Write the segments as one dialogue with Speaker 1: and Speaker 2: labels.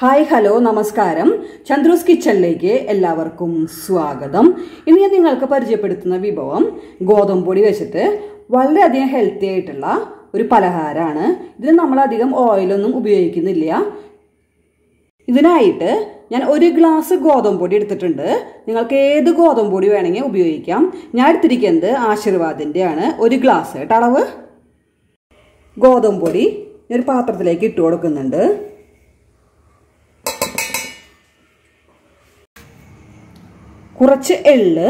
Speaker 1: hi hello നമസ്കാരം ചന്ദ്രൂസ് കിച്ചണിലേക്ക് എല്ലാവർക്കും സ്വാഗതം ഇന്ന് ഞാൻ നിങ്ങൾക്ക് പരിചയപ്പെടുത്തുന്ന വിഭവം ഗോതമ്പ് പൊടി വെച്ചിട്ട് വളരെയധികം ഹെൽത്തി ആയിട്ടുള്ള ഒരു പലഹാരമാണ് ഇതിന് നമ്മളധികം ഓയിലൊന്നും ഉപയോഗിക്കുന്നില്ല ഇതിനായിട്ട് ഞാൻ ഒരു ഗ്ലാസ് ഗോതമ്പ് പൊടി എടുത്തിട്ടുണ്ട് നിങ്ങൾക്ക് ഏത് ഗോതമ്പ് പൊടി വേണമെങ്കിൽ ഉപയോഗിക്കാം ഞാൻ എടുത്തിരിക്കുന്നത് ആശീർവാദിൻ്റെ ആണ് ഒരു ഗ്ലാസ് കേട്ടോ അളവ് ഗോതമ്പ് പൊടി ഒരു പാത്രത്തിലേക്ക് ഇട്ട് കൊടുക്കുന്നുണ്ട് കുറച്ച് എള്ള്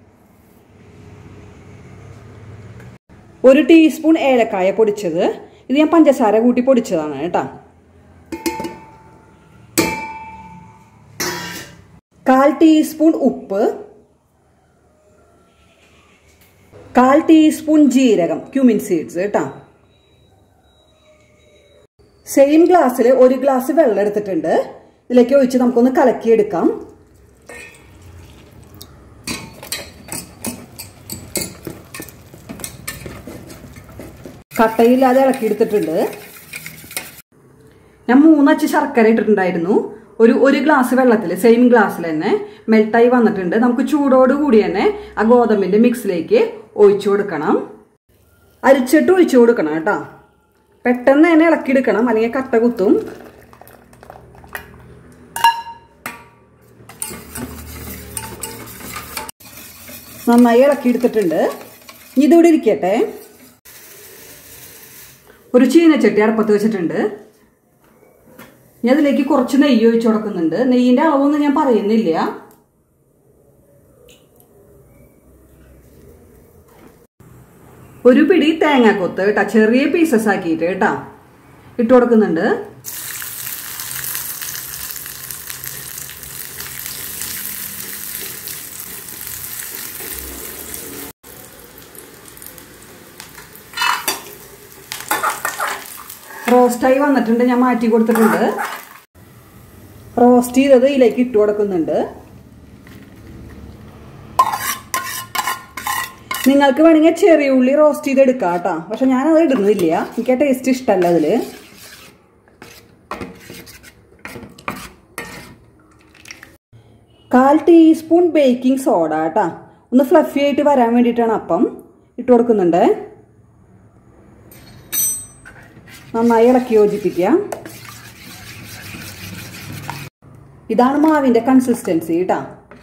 Speaker 1: ഒരു ടീസ്പൂൺ ഏലക്കായ പൊടിച്ചത് ഇത് ഞാൻ പഞ്ചസാര കൂട്ടി പൊടിച്ചതാണ് കേട്ടോ കാൽ ടീസ്പൂൺ ഉപ്പ് കാൽ ടീസ്പൂൺ ജീരകം ക്യൂമിൻ സീഡ്സ് കേട്ടോ സെയിം ഗ്ലാസ്സിൽ ഒരു ഗ്ലാസ് വെള്ളം എടുത്തിട്ടുണ്ട് ഇതിലേക്ക് ഒഴിച്ച് നമുക്കൊന്ന് കലക്കിയെടുക്കാം കട്ടയില്ലാതെ ഇളക്കിയെടുത്തിട്ടുണ്ട് ഞാൻ മൂന്നച്ച് ശർക്കര ഇട്ടിട്ടുണ്ടായിരുന്നു ഒരു ഒരു ഗ്ലാസ് വെള്ളത്തിൽ സെയിം ഗ്ലാസ്സിൽ തന്നെ മെൽട്ടായി വന്നിട്ടുണ്ട് നമുക്ക് ചൂടോട് കൂടി തന്നെ ആ ഗോതമ്പിന്റെ മിക്സിലേക്ക് ഒഴിച്ചു കൊടുക്കണം അരിച്ചിട്ട് ഒഴിച്ചു കൊടുക്കണം കേട്ടോ പെട്ടെന്ന് തന്നെ ഇളക്കിയെടുക്കണം അല്ലെങ്കിൽ കട്ട കുത്തും നന്നായി ഇളക്കിയെടുത്തിട്ടുണ്ട് ഇതിവിടെ ഇരിക്കട്ടെ ഒരു ചീനച്ചട്ടി അടുപ്പത്ത് വെച്ചിട്ടുണ്ട് ഞാൻ അതിലേക്ക് കുറച്ച് നെയ്യ് ഒഴിച്ചു കൊടുക്കുന്നുണ്ട് നെയ്യിന്റെ അളവൊന്നും ഞാൻ പറയുന്നില്ല ഒരു പിടി തേങ്ങാക്കൊത്ത് കേട്ടാ ചെറിയ പീസസ് ആക്കിയിട്ട് കേട്ടാ ഇട്ട് കൊടുക്കുന്നുണ്ട് റോസ്റ്റായി വന്നിട്ടുണ്ട് ഞാൻ മാറ്റി കൊടുത്തിട്ടുണ്ട് റോസ്റ്റ് ചെയ്തത് ഇതിലേക്ക് ഇട്ട് കൊടുക്കുന്നുണ്ട് നിങ്ങൾക്ക് വേണമെങ്കിൽ ചെറിയ ഉള്ളി റോസ്റ്റ് ചെയ്ത് എടുക്കാം കേട്ടോ പക്ഷെ ഞാനത് ഇടുന്നില്ല എനിക്ക് ആ ടേസ്റ്റ് ഇഷ്ടമല്ല അതിൽ കാൽ ടീസ്പൂൺ ബേക്കിംഗ് സോഡ കേട്ടോ ഒന്ന് ഫ്ലഫി ആയിട്ട് വരാൻ വേണ്ടിയിട്ടാണ് അപ്പം ഇട്ട് കൊടുക്കുന്നുണ്ട് നന്നായി ഇളക്കി യോജിപ്പിക്കുക ഇതാണ് മാവിന്റെ കൺസിസ്റ്റൻസി കേട്ടാ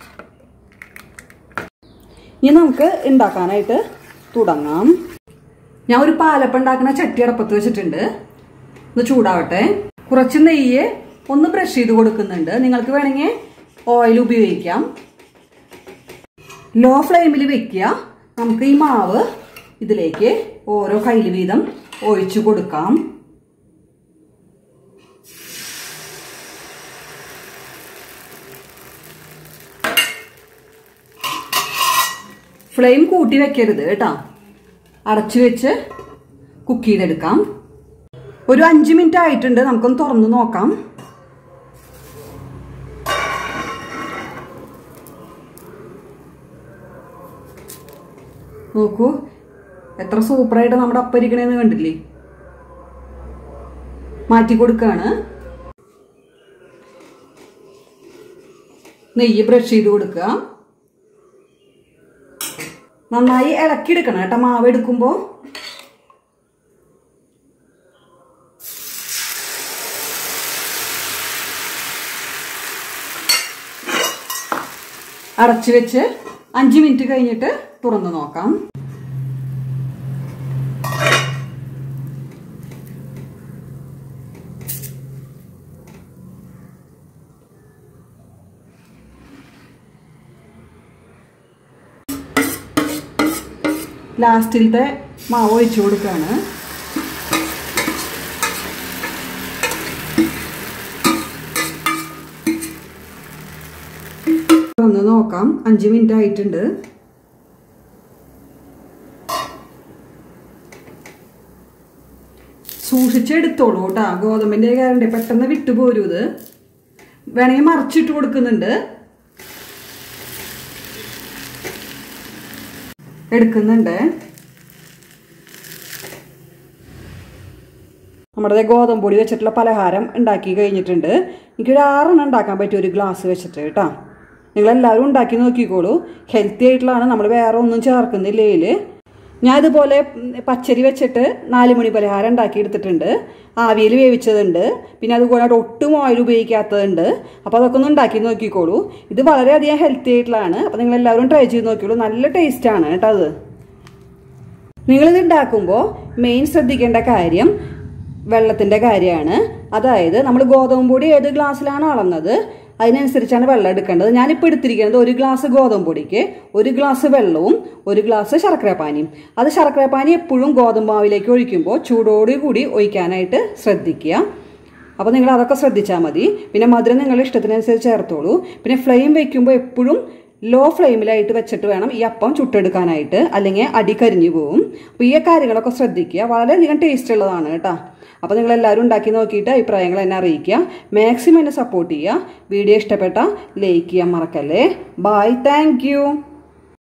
Speaker 1: ഇനി നമുക്ക് ഉണ്ടാക്കാനായിട്ട് തുടങ്ങാം ഞാൻ ഒരു പാലപ്പം ഉണ്ടാക്കുന്ന ചട്ടി അടപ്പത്ത് വെച്ചിട്ടുണ്ട് ഒന്ന് ചൂടാവട്ടെ കുറച്ച് നെയ്യ് ഒന്ന് ബ്രഷ് ചെയ്ത് കൊടുക്കുന്നുണ്ട് നിങ്ങൾക്ക് വേണമെങ്കിൽ ഓയിൽ ഉപയോഗിക്കാം ലോ ഫ്ലെയിമിൽ വെക്കുക നമുക്ക് ഈ മാവ് ഇതിലേക്ക് ഓരോ കയ്യിൽ വീതം ഒഴിച്ചു കൊടുക്കാം ഫ്ലെയിം കൂട്ടി വെക്കരുത് കേട്ടോ അടച്ചു വെച്ച് കുക്ക് ചെയ്തെടുക്കാം ഒരു അഞ്ച് മിനിറ്റ് ആയിട്ടുണ്ട് നമുക്കൊന്ന് തുറന്ന് നോക്കാം നോക്കൂ എത്ര സൂപ്പറായിട്ട് നമ്മുടെ അപ്പരിക്കണേന്ന് കണ്ടില്ലേ മാറ്റി കൊടുക്കാണ് നെയ്യ് ബ്രഷ് ചെയ്ത് കൊടുക്കുക നന്നായി ഇളക്കിയെടുക്കണം കേട്ടോ മാവ് എടുക്കുമ്പോൾ അടച്ചു വെച്ച് അഞ്ച് മിനിറ്റ് കഴിഞ്ഞിട്ട് തുറന്നു നോക്കാം ലാസ്റ്റിലത്തെ മാവ് ഒഴിച്ചു കൊടുക്കുകയാണ് ഒന്ന് നോക്കാം അഞ്ച് മിനിറ്റ് ആയിട്ടുണ്ട് സൂക്ഷിച്ചെടുത്തോളൂ കേട്ടാ ഗോതമ്പിന്റെ കാരണ്ട് പെട്ടെന്ന് വിട്ടുപോരൂ ഇത് വേണമെങ്കിൽ മറിച്ചിട്ട് കൊടുക്കുന്നുണ്ട് എടുക്കുന്നുണ്ട് നമ്മുടെ ഗോതമ്പ് പൊടി വെച്ചിട്ടുള്ള പലഹാരം ഉണ്ടാക്കി കഴിഞ്ഞിട്ടുണ്ട് എനിക്കൊരു ആറെണ്ണം ഉണ്ടാക്കാൻ പറ്റും ഒരു ഗ്ലാസ് വെച്ചിട്ട് കേട്ടോ നിങ്ങളെല്ലാവരും ഉണ്ടാക്കി നോക്കിക്കോളൂ ഹെൽത്തി ആയിട്ടുള്ളതാണ് നമ്മൾ വേറെ ഒന്നും ചേർക്കുന്നില്ല ഇതിൽ ഞാൻ ഇതുപോലെ പച്ചരി വെച്ചിട്ട് നാല് മണി പലഹാരം ഉണ്ടാക്കി എടുത്തിട്ടുണ്ട് ആവിയിൽ വേവിച്ചതുണ്ട് പിന്നെ അതുകൂടാതെ ഒട്ടും ഓയിൽ ഉപയോഗിക്കാത്തതുണ്ട് അപ്പോൾ അതൊക്കെ ഒന്ന് ഉണ്ടാക്കി നോക്കിക്കോളൂ ഇത് വളരെയധികം ഹെൽത്തി ആയിട്ടുള്ളതാണ് അപ്പോൾ നിങ്ങൾ എല്ലാവരും ട്രൈ ചെയ്ത് നോക്കിക്കോളൂ നല്ല ടേസ്റ്റാണ് കേട്ടോ അത് നിങ്ങളിത് ഉണ്ടാക്കുമ്പോൾ മെയിൻ ശ്രദ്ധിക്കേണ്ട കാര്യം വെള്ളത്തിൻ്റെ കാര്യമാണ് അതായത് നമ്മൾ ഗോതമ്പ് പൊടി ഏത് ഗ്ലാസ്സിലാണ് അളന്നത് അതിനനുസരിച്ചാണ് വെള്ളം എടുക്കേണ്ടത് ഞാനിപ്പോൾ എടുത്തിരിക്കുന്നത് ഒരു ഗ്ലാസ് ഗോതമ്പ് പൊടിക്ക് ഒരു ഗ്ലാസ് വെള്ളവും ഒരു ഗ്ലാസ് ശർക്കരപ്പാനിയും അത് ശർക്കരപ്പാനി എപ്പോഴും ഗോതമ്പ് മാവിലേക്ക് ഒഴിക്കുമ്പോൾ ചൂടോടു കൂടി ഒഴിക്കാനായിട്ട് ശ്രദ്ധിക്കുക അപ്പോൾ നിങ്ങൾ അതൊക്കെ ശ്രദ്ധിച്ചാൽ മതി പിന്നെ മധുരം നിങ്ങളുടെ ഇഷ്ടത്തിനനുസരിച്ച് ചേർത്തോളൂ പിന്നെ ഫ്ലെയിം വയ്ക്കുമ്പോൾ എപ്പോഴും ലോ ഫ്ലെയിമിലായിട്ട് വെച്ചിട്ട് വേണം ഈ അപ്പം ചുട്ടെടുക്കാനായിട്ട് അല്ലെങ്കിൽ അടി കരിഞ്ഞു പോവും അപ്പോൾ ഈ കാര്യങ്ങളൊക്കെ ശ്രദ്ധിക്കുക വളരെയധികം ടേസ്റ്റ് ഉള്ളതാണ് കേട്ടോ അപ്പോൾ നിങ്ങൾ എല്ലാവരും ഉണ്ടാക്കി നോക്കിയിട്ട് അഭിപ്രായങ്ങൾ എന്നെ അറിയിക്കുക മാക്സിമം എന്നെ സപ്പോർട്ട് ചെയ്യുക വീഡിയോ ഇഷ്ടപ്പെട്ട ലൈക്ക് ചെയ്യാൻ മറക്കല്ലേ ബൈ താങ്ക്